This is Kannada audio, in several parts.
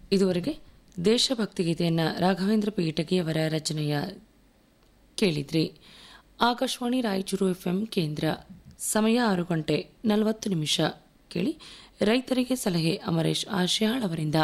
ಇದುವರೆಗೆ ದೇಶಭಕ್ತಿ ಗೀತೆಯನ್ನು ರಾಘವೇಂದ್ರ ಪೀಠಗಿಯವರ ರಚನೆಯ ಕೇಳಿದ್ರಿ ಆಕಾಶವಾಣಿ ರಾಯಚೂರು ಎಫ್ಎಂ ಕೇಂದ್ರ ಸಮಯ ಆರು ಗಂಟೆ ನಲವತ್ತು ನಿಮಿಷ ಕೇಳಿ ರೈತರಿಗೆ ಸಲಹೆ ಅಮರೇಶ್ ಆಶ್ಯಾಳ್ ಅವರಿಂದ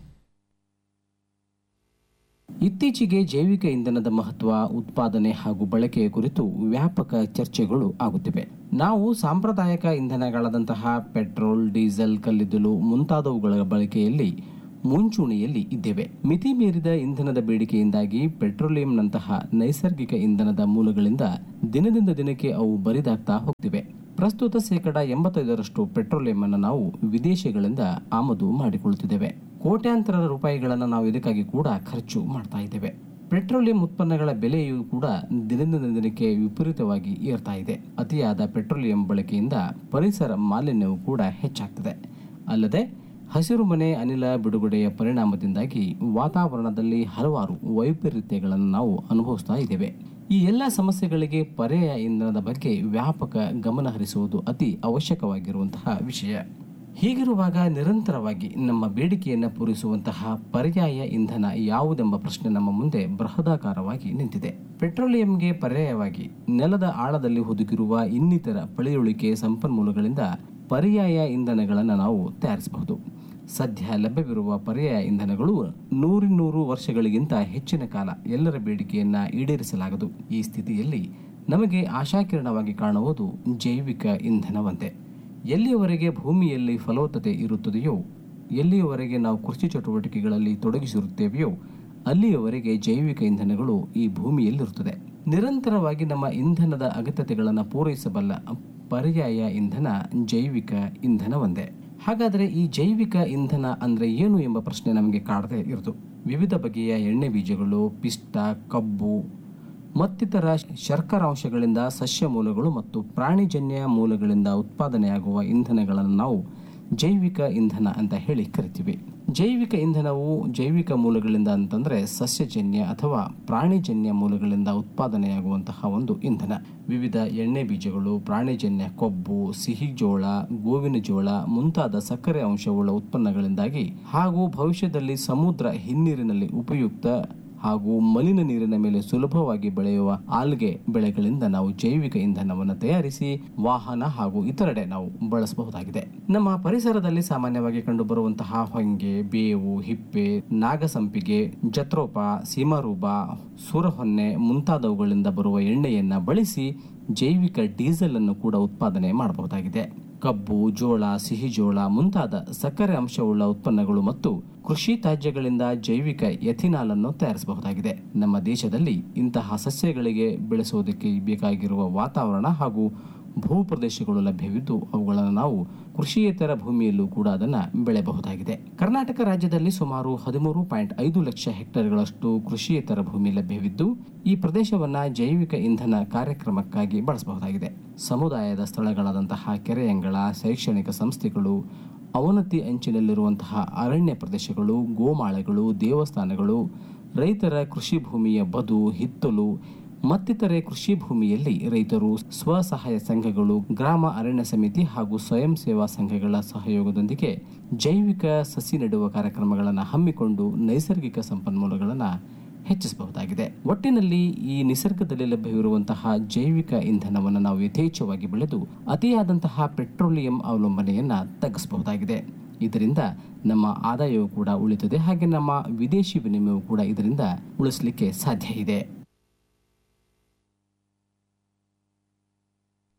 ಇತ್ತೀಚೆಗೆ ಜೈವಿಕ ಇಂಧನದ ಮಹತ್ವ ಉತ್ಪಾದನೆ ಹಾಗೂ ಬಳಕೆಯ ಕುರಿತು ವ್ಯಾಪಕ ಚರ್ಚೆಗಳು ಆಗುತ್ತಿವೆ ನಾವು ಸಾಂಪ್ರದಾಯಿಕ ಇಂಧನಗಳಾದಂತಹ ಪೆಟ್ರೋಲ್ ಡೀಸೆಲ್ ಕಲ್ಲಿದ್ದಲು ಮುಂತಾದವುಗಳ ಬಳಕೆಯಲ್ಲಿ ಮುಂಚೂಣಿಯಲ್ಲಿ ಇದ್ದೇವೆ ಮಿತಿ ಮೀರಿದ ಇಂಧನದ ಬೇಡಿಕೆಯಿಂದಾಗಿ ಪೆಟ್ರೋಲಿಯಂನಂತಹ ನೈಸರ್ಗಿಕ ಇಂಧನದ ಮೂಲಗಳಿಂದ ದಿನದಿಂದ ದಿನಕ್ಕೆ ಅವು ಬರಿದಾಗ್ತಾ ಹೋಗ್ತಿವೆ ಪ್ರಸ್ತುತ ಶೇಕಡ ಎಂಬತ್ತೈದರಷ್ಟು ಪೆಟ್ರೋಲಿಯಂ ಅನ್ನು ನಾವು ವಿದೇಶಗಳಿಂದ ಆಮದು ಮಾಡಿಕೊಳ್ಳುತ್ತಿದ್ದೇವೆ ಕೋಟ್ಯಾಂತರ ರೂಪಾಯಿಗಳನ್ನು ನಾವು ಇದಕ್ಕಾಗಿ ಕೂಡ ಖರ್ಚು ಮಾಡ್ತಾ ಇದ್ದೇವೆ ಪೆಟ್ರೋಲಿಯಂ ಉತ್ಪನ್ನಗಳ ಬೆಲೆಯೂ ಕೂಡ ದಿನದಿಂದ ದಿನಕ್ಕೆ ವಿಪರೀತವಾಗಿ ಏರ್ತಾ ಇದೆ ಅತಿಯಾದ ಪೆಟ್ರೋಲಿಯಂ ಬಳಕೆಯಿಂದ ಪರಿಸರ ಮಾಲಿನ್ಯವು ಕೂಡ ಹೆಚ್ಚಾಗ್ತದೆ ಅಲ್ಲದೆ ಹಸಿರು ಮನೆ ಅನಿಲ ಬಿಡುಗಡೆಯ ಪರಿಣಾಮದಿಂದಾಗಿ ವಾತಾವರಣದಲ್ಲಿ ಹಲವಾರು ವೈಪರೀತ್ಯಗಳನ್ನು ನಾವು ಅನುಭವಿಸ್ತಾ ಇದ್ದೇವೆ ಈ ಎಲ್ಲ ಸಮಸ್ಯೆಗಳಿಗೆ ಪರ್ಯಾಯ ಇಂಧನದ ಬಗ್ಗೆ ವ್ಯಾಪಕ ಗಮನ ಹರಿಸುವುದು ಅತಿ ಅವಶ್ಯಕವಾಗಿರುವಂತಹ ವಿಷಯ ಹೀಗಿರುವಾಗ ನಿರಂತರವಾಗಿ ನಮ್ಮ ಬೇಡಿಕೆಯನ್ನು ಪೂರೈಸುವಂತಹ ಪರ್ಯಾಯ ಇಂಧನ ಯಾವುದೆಂಬ ಪ್ರಶ್ನೆ ನಮ್ಮ ಮುಂದೆ ಬೃಹದಾಕಾರವಾಗಿ ನಿಂತಿದೆ ಪೆಟ್ರೋಲಿಯಂಗೆ ಪರ್ಯಾಯವಾಗಿ ನೆಲದ ಆಳದಲ್ಲಿ ಹುದುಕಿರುವ ಇನ್ನಿತರ ಪಳೆಯುಳಿಕೆ ಸಂಪನ್ಮೂಲಗಳಿಂದ ಪರ್ಯಾಯ ಇಂಧನಗಳನ್ನು ನಾವು ತಯಾರಿಸಬಹುದು ಸದ್ಯ ಲಭ್ಯವಿರುವ ಪರ್ಯಾಯ ಇಂಧನಗಳು ನೂರಿನ್ನೂರು ವರ್ಷಗಳಿಗಿಂತ ಹೆಚ್ಚಿನ ಕಾಲ ಎಲ್ಲರ ಬೇಡಿಕೆಯನ್ನ ಈಡೇರಿಸಲಾಗದು ಈ ಸ್ಥಿತಿಯಲ್ಲಿ ನಮಗೆ ಆಶಾಕಿರಣವಾಗಿ ಕಾಣುವುದು ಜೈವಿಕ ಇಂಧನವಂತೆ ಎಲ್ಲಿಯವರೆಗೆ ಭೂಮಿಯಲ್ಲಿ ಫಲವತ್ತತೆ ಇರುತ್ತದೆಯೋ ಎಲ್ಲಿಯವರೆಗೆ ನಾವು ಕೃಷಿ ಚಟುವಟಿಕೆಗಳಲ್ಲಿ ತೊಡಗಿಸಿರುತ್ತೇವೆಯೋ ಅಲ್ಲಿಯವರೆಗೆ ಜೈವಿಕ ಇಂಧನಗಳು ಈ ಭೂಮಿಯಲ್ಲಿರುತ್ತದೆ ನಿರಂತರವಾಗಿ ನಮ್ಮ ಇಂಧನದ ಅಗತ್ಯತೆಗಳನ್ನು ಪೂರೈಸಬಲ್ಲ ಪರ್ಯಾಯ ಇಂಧನ ಜೈವಿಕ ಇಂಧನ ಒಂದೇ ಹಾಗಾದರೆ ಈ ಜೈವಿಕ ಇಂಧನ ಅಂದ್ರೆ ಏನು ಎಂಬ ಪ್ರಶ್ನೆ ನಮಗೆ ಕಾಡದೆ ಇರದು ವಿವಿಧ ಬಗೆಯ ಎಣ್ಣೆ ಬೀಜಗಳು ಪಿಷ್ಟ ಕಬ್ಬು ಮತ್ತಿತರ ಶರ್ಕರಾಂಶಗಳಿಂದ ಸಸ್ಯ ಮೂಲಗಳು ಮತ್ತು ಪ್ರಾಣಿಜನ್ಯ ಮೂಲಗಳಿಂದ ಉತ್ಪಾದನೆಯಾಗುವ ಇಂಧನಗಳನ್ನು ನಾವು ಜೈವಿಕ ಇಂಧನ ಅಂತ ಹೇಳಿ ಕರಿತೀವಿ ಜೈವಿಕ ಇಂಧನವು ಜೈವಿಕ ಮೂಲಗಳಿಂದ ಅಂತಂದ್ರೆ ಸಸ್ಯಜನ್ಯ ಅಥವಾ ಪ್ರಾಣಿಜನ್ಯ ಮೂಲಗಳಿಂದ ಉತ್ಪಾದನೆಯಾಗುವಂತಹ ಒಂದು ಇಂಧನ ವಿವಿಧ ಎಣ್ಣೆ ಬೀಜಗಳು ಪ್ರಾಣಿಜನ್ಯ ಕೊಬ್ಬು ಸಿಹಿ ಜೋಳ ಗೋವಿನ ಜೋಳ ಮುಂತಾದ ಸಕ್ಕರೆ ಅಂಶವುಳ್ಳ ಉತ್ಪನ್ನಗಳಿಂದಾಗಿ ಹಾಗೂ ಭವಿಷ್ಯದಲ್ಲಿ ಸಮುದ್ರ ಹಿನ್ನೀರಿನಲ್ಲಿ ಉಪಯುಕ್ತ ಹಾಗೂ ಮಲಿನ ನೀರಿನ ಮೇಲೆ ಸುಲಭವಾಗಿ ಬೆಳೆಯುವ ಆಲ್ಗೆ ಬೆಳೆಗಳಿಂದ ನಾವು ಜೈವಿಕ ಇಂಧನವನ್ನು ತಯಾರಿಸಿ ವಾಹನ ಹಾಗೂ ಇತರೆಡೆ ನಾವು ಬಳಸಬಹುದಾಗಿದೆ ನಮ್ಮ ಪರಿಸರದಲ್ಲಿ ಸಾಮಾನ್ಯವಾಗಿ ಕಂಡುಬರುವಂತಹ ಹೊಂಗೆ ಬೇವು ಹಿಪ್ಪೆ ನಾಗಸಂಪಿಗೆ ಜತ್ರೋಪ ಸೀಮಾರೂಪ ಸೂರಹೊನ್ನೆ ಮುಂತಾದವುಗಳಿಂದ ಬರುವ ಎಣ್ಣೆಯನ್ನ ಬಳಸಿ ಜೈವಿಕ ಡೀಸೆಲ್ ಅನ್ನು ಕೂಡ ಉತ್ಪಾದನೆ ಮಾಡಬಹುದಾಗಿದೆ ಕಬ್ಬು ಜೋಳ ಸಿಹಿ ಜೋಳ ಮುಂತಾದ ಸಕ್ಕರೆ ಅಂಶವುಳ್ಳ ಉತ್ಪನ್ನಗಳು ಮತ್ತು ಕೃಷಿ ತ್ಯಾಜ್ಯಗಳಿಂದ ಜೈವಿಕ ಎಥಿನಾಲ್ ಅನ್ನು ತಯಾರಿಸಬಹುದಾಗಿದೆ ನಮ್ಮ ದೇಶದಲ್ಲಿ ಇಂತಹ ಸಸ್ಯಗಳಿಗೆ ಬೆಳೆಸುವುದಕ್ಕೆ ಬೇಕಾಗಿರುವ ವಾತಾವರಣ ಹಾಗೂ ಭೂ ಪ್ರದೇಶಗಳು ಲಭ್ಯವಿದ್ದು ಅವುಗಳನ್ನು ನಾವು ಕೃಷಿಯೇತರ ಭೂಮಿಯಲ್ಲೂ ಕೂಡ ಅದನ್ನ ಬೆಳೆಯಬಹುದಾಗಿದೆ ಕರ್ನಾಟಕ ರಾಜ್ಯದಲ್ಲಿ ಸುಮಾರು ಹದಿಮೂರು ಪಾಯಿಂಟ್ ಐದು ಲಕ್ಷ ಹೆಕ್ಟೇರ್ಗಳಷ್ಟು ಕೃಷಿಯೇತರ ಭೂಮಿ ಲಭ್ಯವಿದ್ದು ಈ ಪ್ರದೇಶವನ್ನ ಜೈವಿಕ ಇಂಧನ ಕಾರ್ಯಕ್ರಮಕ್ಕಾಗಿ ಬಳಸಬಹುದಾಗಿದೆ ಸಮುದಾಯದ ಸ್ಥಳಗಳಾದಂತಹ ಕೆರೆಯಂಗಳ ಶೈಕ್ಷಣಿಕ ಸಂಸ್ಥೆಗಳು ಅವನತಿ ಅಂಚಿನಲ್ಲಿರುವಂತಹ ಅರಣ್ಯ ಪ್ರದೇಶಗಳು ಗೋಮಾಳೆಗಳು ದೇವಸ್ಥಾನಗಳು ರೈತರ ಕೃಷಿ ಭೂಮಿಯ ಬದು ಹಿತ್ತಲು ಮತ್ತಿತರೆ ಕೃಷಿ ಭೂಮಿಯಲ್ಲಿ ರೈತರು ಸ್ವಸಹಾಯ ಸಂಘಗಳು ಗ್ರಾಮ ಅರಣ್ಯ ಸಮಿತಿ ಹಾಗೂ ಸ್ವಯಂ ಸೇವಾ ಸಂಘಗಳ ಸಹಯೋಗದೊಂದಿಗೆ ಜೈವಿಕ ಸಸಿ ನೆಡುವ ಕಾರ್ಯಕ್ರಮಗಳನ್ನು ಹಮ್ಮಿಕೊಂಡು ನೈಸರ್ಗಿಕ ಸಂಪನ್ಮೂಲಗಳನ್ನು ಹೆಚ್ಚಿಸಬಹುದಾಗಿದೆ ಒಟ್ಟಿನಲ್ಲಿ ಈ ನಿಸರ್ಗದಲ್ಲಿ ಲಭ್ಯವಿರುವಂತಹ ಜೈವಿಕ ಇಂಧನವನ್ನು ನಾವು ಯಥೇಚ್ಛವಾಗಿ ಬೆಳೆದು ಅತಿಯಾದಂತಹ ಪೆಟ್ರೋಲಿಯಂ ಅವಲಂಬನೆಯನ್ನ ತಗ್ಗಿಸಬಹುದಾಗಿದೆ ಇದರಿಂದ ನಮ್ಮ ಆದಾಯವೂ ಕೂಡ ಉಳಿತದೆ ಹಾಗೆ ನಮ್ಮ ವಿದೇಶಿ ವಿನಿಮಯವೂ ಕೂಡ ಇದರಿಂದ ಉಳಿಸಲಿಕ್ಕೆ ಸಾಧ್ಯ ಇದೆ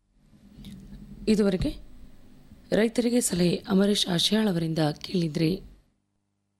ಇದುವರೆಗೆ ರೈತರಿಗೆ ಸಲಹೆ ಅಮರೇಶ್ ಆಶಯಾಳ್ ಅವರಿಂದ ಕೇಳಿದ್ರಿ